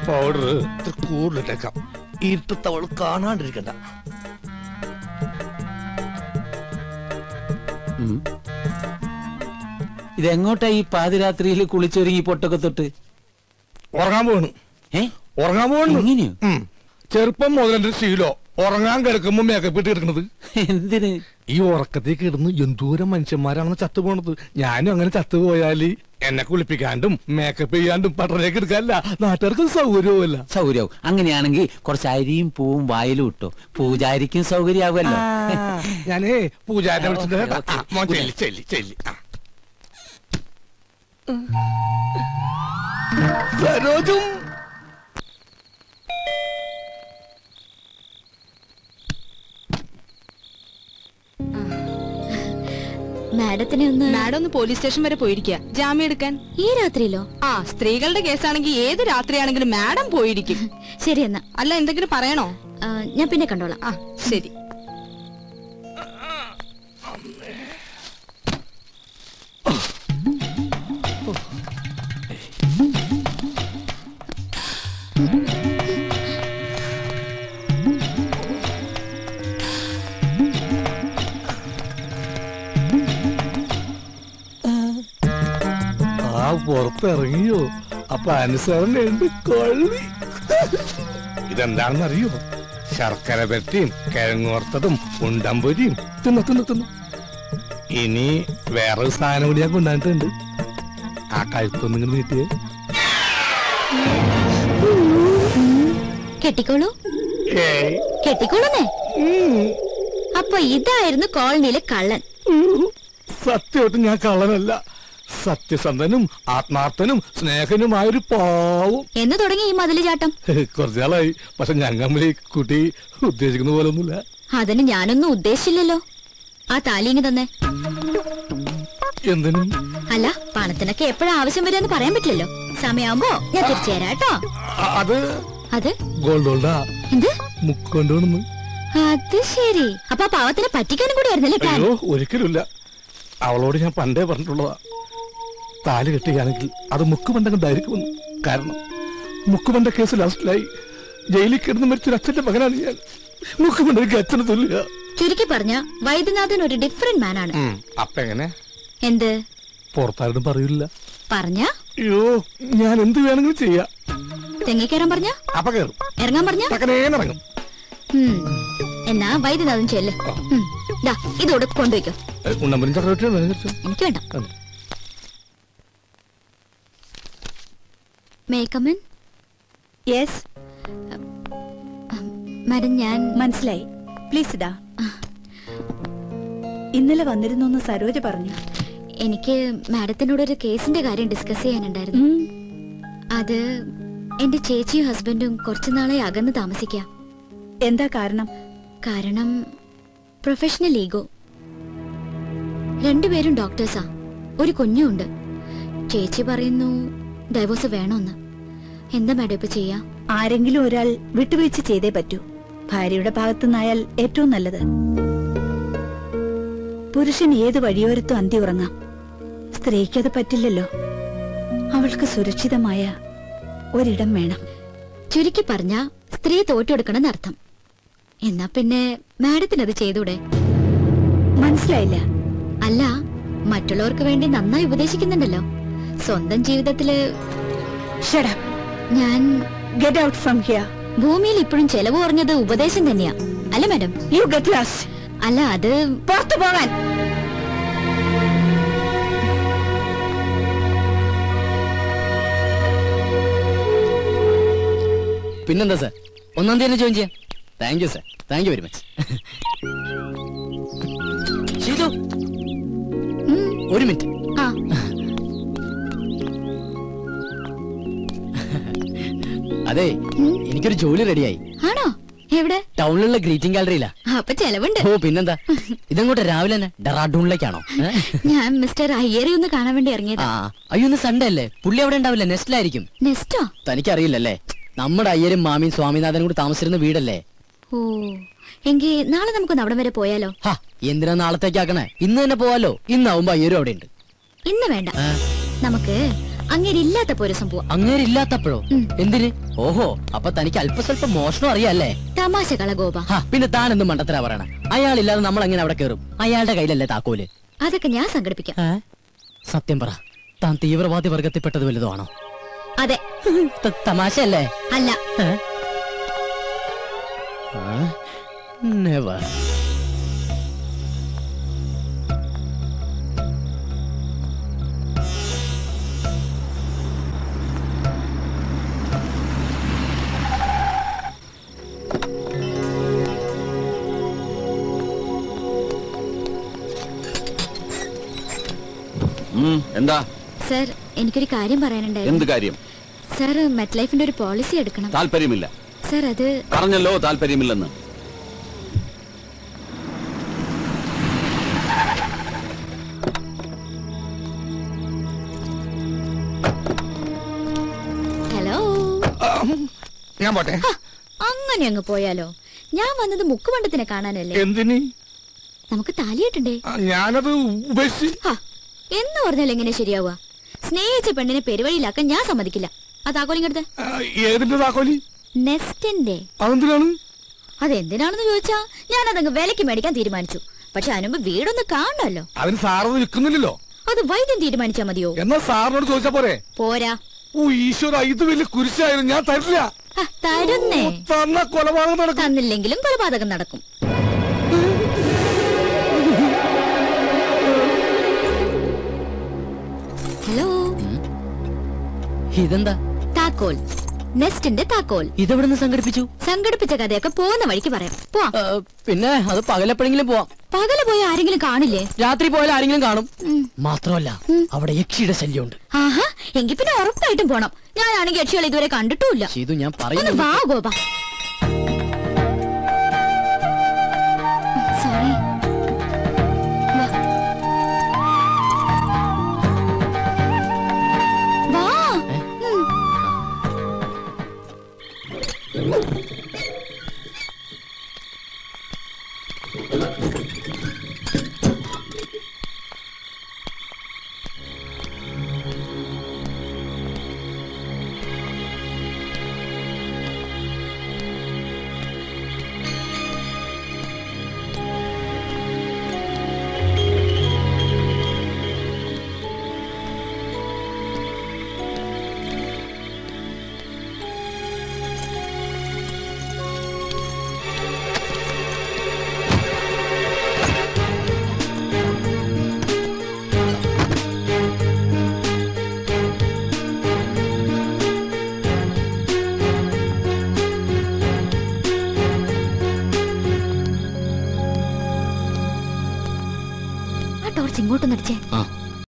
Powder ഇത്ര കൂടുതലിട്ടേക്കാം ഇരുട്ടത്ത് അവൾ കാണാണ്ടിരിക്കണ്ട ഇതെങ്ങോട്ടാ ഈ പാതിരാത്രിയിൽ കുളിച്ചൊരുങ്ങി പൊട്ടൊക്കെ തൊട്ട് ഉറങ്ങാൻ പോകണം ഏ ഉറങ്ങാൻ പോകണം ഇങ്ങനെയോ ഉം. ചെറുപ്പം മുതൽ എന്റെ ശീലോ ഉറങ്ങാൻ കിടക്കുമ്പോ മേക്കപ്പ് ഇട്ട് കിടക്കുന്നത് എന്തിന് ഈ ഉറക്കത്തിൽ കിടന്ന് എന്തോരം മനുഷ്യന്മാരാണെന്ന് ചത്തുപോണത് ഞാനും അങ്ങനെ ചത്തുപോയാല് എന്നെ കുളിപ്പിക്കാണ്ടും മേക്കപ്പ് ചെയ്യാണ്ടും പട്ടണേക്ക് എടുക്കാനല്ല നാട്ടുകാർക്ക് സൗകര്യവുമല്ല സൗകര്യവും അങ്ങനെയാണെങ്കിൽ കുറച്ച് അരിയും പൂവും വായിലും ഇട്ടോ പൂജാരിക്കും സൗകര്യമാകുമല്ലോ ഞാനേ പൂജാരിനെ വിളിച്ചിട്ട് ഓക്കേ, കേട്ടാ. ഓക്കേ. ആ, മോൻ ചെല്ലി ചെല്ലി ചെല്ലി ആ. സരോജും മാഡത്തിനെ ഒന്ന് മാഡം ഒന്ന് പോലീസ് സ്റ്റേഷൻ വരെ പോയിരിക്കുക ജാമ്യം എടുക്കാൻ ഈ രാത്രിയിലോ ആ സ്ത്രീകളുടെ കേസാണെങ്കിൽ ഏത് രാത്രിയാണെങ്കിലും മാഡം പോയിരിക്കും ശരി എന്നാ അല്ല എന്തെങ്കിലും പറയണോ ആ, ഞാൻ പിന്നെ കണ്ടോളാം ആ ശരി ആ പുറത്തിറങ്ങിയോ അപ്പൊ അനുസരണയുണ്ട് കൊള്ളി ഇതെന്താണെന്ന് അറിയോ ശർക്കര പെട്ടിയും കിഴങ്ങോർത്തതും ഉണ്ടമ്പൊരിയും തിന്നു തിന്നു തിന്നു ഇനി വേറൊരു സാധനം കൂടി ഞാൻ കൊണ്ടുവന്നിട്ടുണ്ട് ആ കഴുത്തൊന്നും ഇങ്ങനെ നീട്ടിയേ കെട്ടിക്കോളൂ ഏയ് കെട്ടിക്കോളൂന്നേ ഉം. അപ്പൊ ഇതായിരുന്നു കോളനിയിലെ കള്ളൻ സത്യമായിട്ടും ഞാൻ കള്ളനല്ല സത്യസന്ധനും ആത്മാർത്ഥനും സ്നേഹനുമായ ഒരു പാവം എന്ന് തുടങ്ങി ഈ മതില് ചാട്ടം കുറച്ചു നാളായി പക്ഷെ ഞങ്ങൾ ഈ കുട്ടി ഉദ്ദേശിക്കുന്ന പോലെ ഒന്നുമില്ല അതിന് ഞാനൊന്നും ഉദ്ദേശിച്ചില്ലല്ലോ ആ താലിങ്ങി തന്നെ എന്തിനും അല്ല പണത്തിനൊക്കെ എപ്പോഴാ ആവശ്യം വരുമെന്ന് പറയാൻ പറ്റില്ലല്ലോ സമയമാകുമ്പോ ഞാൻ തിരിച്ചു തരാം കേട്ടോ അ- അത് അത് ഗോൾഡ് ഗോൾഡാ എന്ത് മുക്കൊണ്ടോണെന്ന് അത് ശരി അപ്പൊ ആ പാവത്തിനെ പറ്റിക്കാനും കൂടി ആയിരുന്നല്ലേ പ്ലാൻ അയ്യോ ഒരിക്കലുമില്ല അവളോട് ഞാൻ പണ്ടേ പറഞ്ഞിട്ടുള്ളതാ താലി കെട്ടുകയാണെങ്കിൽ അത് മുക്കുപണ്ടണ്ടായിരിക്കുമെന്ന് കാരണം മുക്കുപണ്ട കേസ് ലാസ്റ്റിലായി ജയിലിൽ കിടന്ന് മരിച്ചൊരു അച്ഛന്റെ മകനാണ് ഞാൻ മുക്കുപണ്ടയ്ക്ക് അച്ഛന് തുല്യ ചുരുക്കി പറഞ്ഞ വൈദ്യനാഥൻ ഒരു ഡിഫറെന്റ് മാൻ ആണ് അപ്പൊ എങ്ങനെ എന്ത് പുറത്താരും പറയില്ല പറഞ്ഞ അയ്യോ ഞാൻ എന്ത് വേണമെങ്കിലും ചെയ്യാം തെങ്ങിക്കയറാൻ പറഞ്ഞ അപ്പൊ കയറും ഇറങ്ങാൻ പറഞ്ഞ തക്കനേന്നിറങ്ങും എന്നാ വൈദ്യനാഥൻ ചെല്ല് ഉം. ദാ ഇതോടെ കൊണ്ടുവയ്ക്കോ ഉണ്ടമ്പനും ചക്രവർത്തിയും വേണം കുറച്ച്. എനിക്ക് വേണ്ട കണ്ടോ? മേക്കമൻ യെസ് മാഡം ഞാൻ മനസ്സിലായി പ്ലീസ് ഇടാ ഇന്നലെ വന്നിരുന്നു എന്ന് സരോജ പറഞ്ഞു എനിക്ക് മാഡത്തിനോട് ഒരു കേസിന്റെ കാര്യം ഡിസ്കസ് ചെയ്യാനുണ്ടായിരുന്നു ഉം. അത് എന്റെ ചേച്ചിയും ഹസ്ബൻഡും കുറച്ചു നാളെ അകന്ന് താമസിക്കാം എന്താ കാരണം കാരണം പ്രൊഫഷണൽ ഈഗോ രണ്ടുപേരും ഡോക്ടേഴ്സാ ഒരു കുഞ്ഞുണ്ട് ചേച്ചി പറയുന്നു ഡൈവോഴ്സ് വേണമെന്ന് എന്താ മാഡം ഇപ്പൊ ചെയ്യാ ആരെങ്കിലും ഒരാൾ വിട്ടുവീഴ്ച ചെയ്തേ പറ്റൂ ഭാര്യയുടെ ഭാഗത്തുനിന്നായാൽ ഏറ്റവും നല്ലത് പുരുഷൻ ഏത് വഴിയോരത്തും അന്തി ഉറങ്ങാം സ്ത്രീക്കത് പറ്റില്ലല്ലോ അവൾക്ക് സുരക്ഷിതമായ ഒരിടം വേണം ചുരുക്കി പറഞ്ഞ സ്ത്രീ തോറ്റെടുക്കണമെന്ന് അർത്ഥം എന്നാ പിന്നെ മാഡത്തിനത് ചെയ്തൂടെ മനസ്സിലായില്ല അല്ല മറ്റുള്ളവർക്ക് വേണ്ടി നന്നായി ഉപദേശിക്കുന്നുണ്ടല്ലോ സ്വന്തം ജീവിതത്തില് ഷടാ ഞാൻ ഗെറ്റ് ഔട്ട് ഫ്രം ഹിയർ ഭൂമിയിൽ ഇപ്പോഴും ചെലവ് കുറഞ്ഞത് ഉപദേശം തന്നെയാ അല്ല മാഡം യു ഗെറ്റ് ലാസ്റ്റ് അല്ല അത് പുറത്തു പോകാൻ പിന്നെന്താ സാർ ഒന്നാം തീയതി ജോയിൻ ചെയ്യാം thank you sir thank you very much ചെയ്തു ഒരു മിനിറ്റ് ആ അതെ എനിക്കൊരു ജോലി റെഡിയായി ആണോ എവിടെ ടൗണിലുള്ള ഗ്രീറ്റിംഗ് ഗാലറിയിലാ അപ്പൊ ചെലവുണ്ട് ഓ പിന്നെന്താ ഇതങ്ങോട്ട് രാവിലെ തന്നെ ഡെറാഡൂണിലേക്കാണോ ഏ? ഞാൻ മിസ്റ്റർ അയ്യരെ ഒന്ന് കാണാൻ വേണ്ടി ആ ഇറങ്ങിയതാ അയ്യോ ഇന്ന് സൺഡേ അല്ലേ പുള്ളി അവിടെ ഉണ്ടാവില്ല നെസ്റ്റിലായിരിക്കും നെസ്റ്റോ തനിക്കറിയില്ലല്ലേ നമ്മുടെ അയ്യരും മാമിയും സ്വാമിനാഥനും കൂടി താമസിച്ചിരുന്ന വീടല്ലേ ഓ എങ്കി നാളെ നമുക്കൊന്ന് അവിടം വരെ പോയാലോ ഹാ എന്തിനാ നാളത്തേക്കാക്കണേ ഇന്ന് തന്നെ പോവാലോ ഇന്നാവുമ്പോ അയ്യരും അവിടെ ഉണ്ട് ഇന്ന് വേണ്ട നമുക്ക് അങ്ങനെ ഇല്ലാത്തപ്പോ ഒരു ദിവസം പോവാം അങ്ങേരില്ലാത്തപ്പോഴോ ഉം. എന്തിന് ഓഹോ അപ്പൊ തനിക്ക് അല്പസ്വല്പം മോഷണം അറിയാല്ലേ തമാശ കള ഗോപ ഹാ, പിന്നെ താൻ എന്ത് മണ്ടത്തരാ പറയണ അയാളില്ലാതെ നമ്മൾ എങ്ങനെ അവിടെ കയറും അയാളുടെ കയ്യിലല്ലേ താക്കോല് അതൊക്കെ ഞാൻ സംഘടിപ്പിക്കാം ഏ? സത്യം പറ താൻ തീവ്രവാദി വർഗത്തിൽപ്പെട്ടത് വലുതോ ആണോ അതെ ത- തമാശയല്ലേ അല്ല ഏ? ആ? Never. ഉം, എന്താ സർ എനിക്കൊരു കാര്യം എന്ത് പറയാനുണ്ടായിരുന്നു കാര്യം സർ മെറ്റ് ലൈഫിന്റെ ഒരു പോളിസി എടുക്കണം താല്പര്യമില്ല സർ അത് പറഞ്ഞല്ലോ താല്പര്യമില്ലെന്ന് ഹലോ ഞാൻ പോട്ടെ ഹ, അങ്ങനെ അങ്ങ് പോയാലോ ഞാൻ വന്നത് മുക്കുമണ്ടത്തിനെ കാണാനല്ലേ എന്തിന് നമുക്ക് താലിയിട്ടണ്ടേ ആ, ഞാനത് ഉപേക്ഷിച്ച് ഹ, എന്ന് പറഞ്ഞാൽ എങ്ങനെ ശരിയാവുക സ്നേഹിച്ച പെണ്ണിനെ പെരുവഴിയിലാക്കാൻ ഞാൻ സമ്മതിക്കില്ല ആ താക്കോലിങ്ങടുത്ത് ആ, ഏതിന്റെ താക്കോലി നെസ്റ്റിന്റെ അതെന്തിനാണ് അതെന്തിനാണെന്ന് ചോദിച്ചാ ഞാൻ അതങ്ങ് വിലക്ക് മേടിക്കാൻ തീരുമാനിച്ചു പക്ഷെ അതിനുമ്പ് വീടൊന്ന് കാണണമല്ലോ അതിന് സാറത് വിൽക്കുന്നില്ലല്ലോ അത് വൈദ്യം തീരുമാനിച്ചാ മതിയോ എന്നാ സാറിനോട് ചോദിച്ചാ പോരെ പോരാ ഓ ഈശ്വര ഇത് വലിയ കുരിശായിരുന്നു ഞാൻ തരില്ല ഹ, തരുന്നേ തന്ന കൊലപാതകം നടക്കും തന്നില്ലെങ്കിലും കൊലപാതകം നടക്കും ഹലോ ഇതെന്താ താക്കോൽ നെസ്റ്റിന്റെ താക്കോൽ ഇതെവിടുന്ന് സംഘടിപ്പിച്ചു സംഘടിപ്പിച്ച കഥയൊക്കെ പോകുന്ന വഴിക്ക് പറയാം പോവാം ആ, പിന്നെ അത് പകലെപ്പോഴെങ്കിലും പോവാം പകല് പോയി ആരെങ്കിലും കാണില്ലേ രാത്രി പോയാൽ ആരെങ്കിലും കാണും ഉം. മാത്രമല്ല അവിടെ യക്ഷിയുടെ ശല്യമുണ്ട് ആഹാ എങ്കി പിന്നെ ഉറപ്പായിട്ടും പോണം ഞാനാണെങ്കിൽ യക്ഷികളെ ഇതുവരെ കണ്ടിട്ടുമില്ല ചെയ്തു ഞാൻ ഒന്ന് പറയുന്നു വാ ഗോപ സോറി വാ ഉം. ആ ടോർച്ച് ഇങ്ങോട്ടൊന്നടിച്ചേ ആ